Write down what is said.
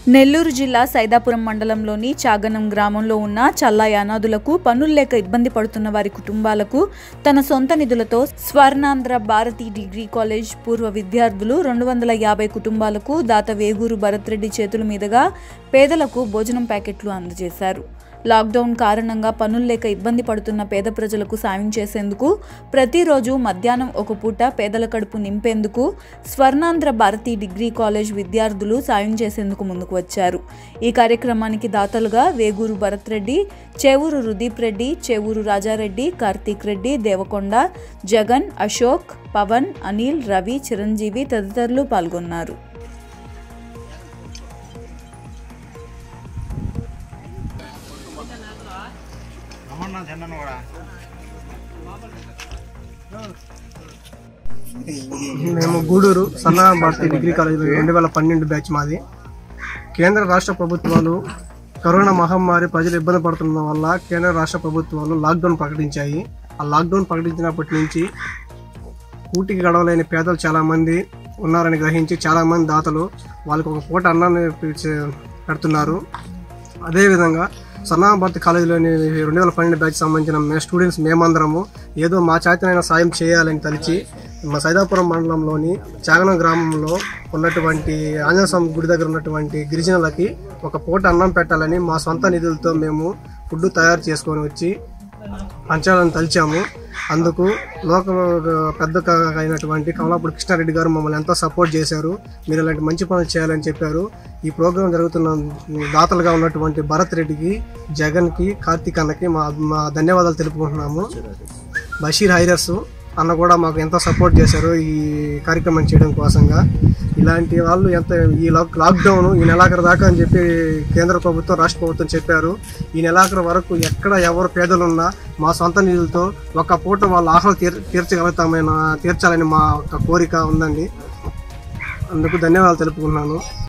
నెల్లూరు జిల్లా సైదాపురం మండలంలోని చాగనం గ్రామంలో ఉన్న చల్లా యానాదులకు పనులు లేక ఇబ్బంది పడుతున్న వారి కుటుంబాలకు తన సొంత నిధులతో స్వర్ణాంధ్ర భారతి డిగ్రీ కాలేజ్ పూర్వ విద్యార్థులు రెండు వందల యాభై కుటుంబాలకు దాత వేగూరు భరత్ రెడ్డి చేతుల మీదుగా పేదలకు భోజనం ప్యాకెట్లు అందజేశారు లాక్డౌన్ కారణంగా పనులు లేక ఇబ్బంది పడుతున్న పేద ప్రజలకు సాయం చేసేందుకు ప్రతిరోజు మధ్యాహ్నం ఒక పూట పేదల కడుపు నింపేందుకు స్వర్ణాంధ్ర భారతి డిగ్రీ కాలేజ్ విద్యార్థులు సాయం చేసేందుకు ముందుకు వచ్చారు ఈ కార్యక్రమానికి దాతలుగా వేగూరు భరత్ రెడ్డి చేవూరు రుదీప్ రెడ్డి చేవూరు రాజారెడ్డి కార్తీక్ రెడ్డి దేవకొండ జగన్ అశోక్ పవన్ అనిల్ రవి చిరంజీవి తదితరులు పాల్గొన్నారు రమ్మన్నా తిన్నాను కూడా మేము గూడూరు సన్నా భారతి డిగ్రీ కాలేజ్ రెండు వేల పన్నెండు బ్యాచ్ మాది కేంద్ర రాష్ట్ర ప్రభుత్వాలు కరోనా మహమ్మారి ప్రజలు ఇబ్బంది పడుతున్న వల్ల కేంద్ర రాష్ట్ర ప్రభుత్వాలు లాక్డౌన్ ప్రకటించాయి ఆ లాక్డౌన్ ప్రకటించినప్పటి నుంచి కూటికి గడవలేని పేదలు చాలా మంది ఉన్నారని గ్రహించి చాలా మంది దాతలు వాళ్ళకి ఒక పూట అన్నాన్ని పిలిచే- పెడుతున్నారు అదేవిధంగా సన్నాభర్తి కాలేజీలోని రెండు వేల పన్నెండు బ్యాచ్ సంబంధించిన మే స్టూడెంట్స్ మేమందరము ఏదో మా చేతనైనా సాయం చేయాలని తలిచి మా సైదాపురం మండలంలోని చాగనం గ్రామంలో ఉన్నటువంటి ఆంజనేయ స్వామి గుడి దగ్గర ఉన్నటువంటి గిరిజనులకి ఒక పూట అన్నం పెట్టాలని మా సొంత నిధులతో మేము ఫుడ్ తయారు చేసుకొని వచ్చి పంచాలని తలిచాము అందుకు లోక పెద్ద క- అయినటువంటి కమలాపూడి కృష్ణారెడ్డి గారు మమ్మల్ని ఎంతో సపోర్ట్ చేశారు మీరు ఇలాంటి మంచి పనులు చేయాలని చెప్పారు ఈ ప్రోగ్రాం జరుగుతున్న దాతలుగా ఉన్నటువంటి భరత్ రెడ్డికి జగన్కి కార్తీక్ అన్నకి మా మా ధన్యవాదాలు తెలుపుకుంటున్నాము బషీర్ హైరర్స్ అన్న కూడా మాకు ఎంతో సపోర్ట్ చేశారు ఈ కార్యక్రమం చేయడం కోసంగా ఇలాంటి వాళ్ళు ఎంత ఈ లాక్ లాక్డౌన్ ఈ నెలాఖరు దాకా అని చెప్పి కేంద్ర ప్రభుత్వం రాష్ట్ర ప్రభుత్వం చెప్పారు ఈ నెలాఖరు వరకు ఎక్కడ ఎవరు పేదలున్నా మా సొంత నిధులతో ఒక పూట వాళ్ళ ఆహ్లాద తీర్ తీర్చగలుగుతామని తీర్చాలని మా యొక్క కోరిక ఉందండి అందుకు ధన్యవాదాలు తెలుపుకున్నాను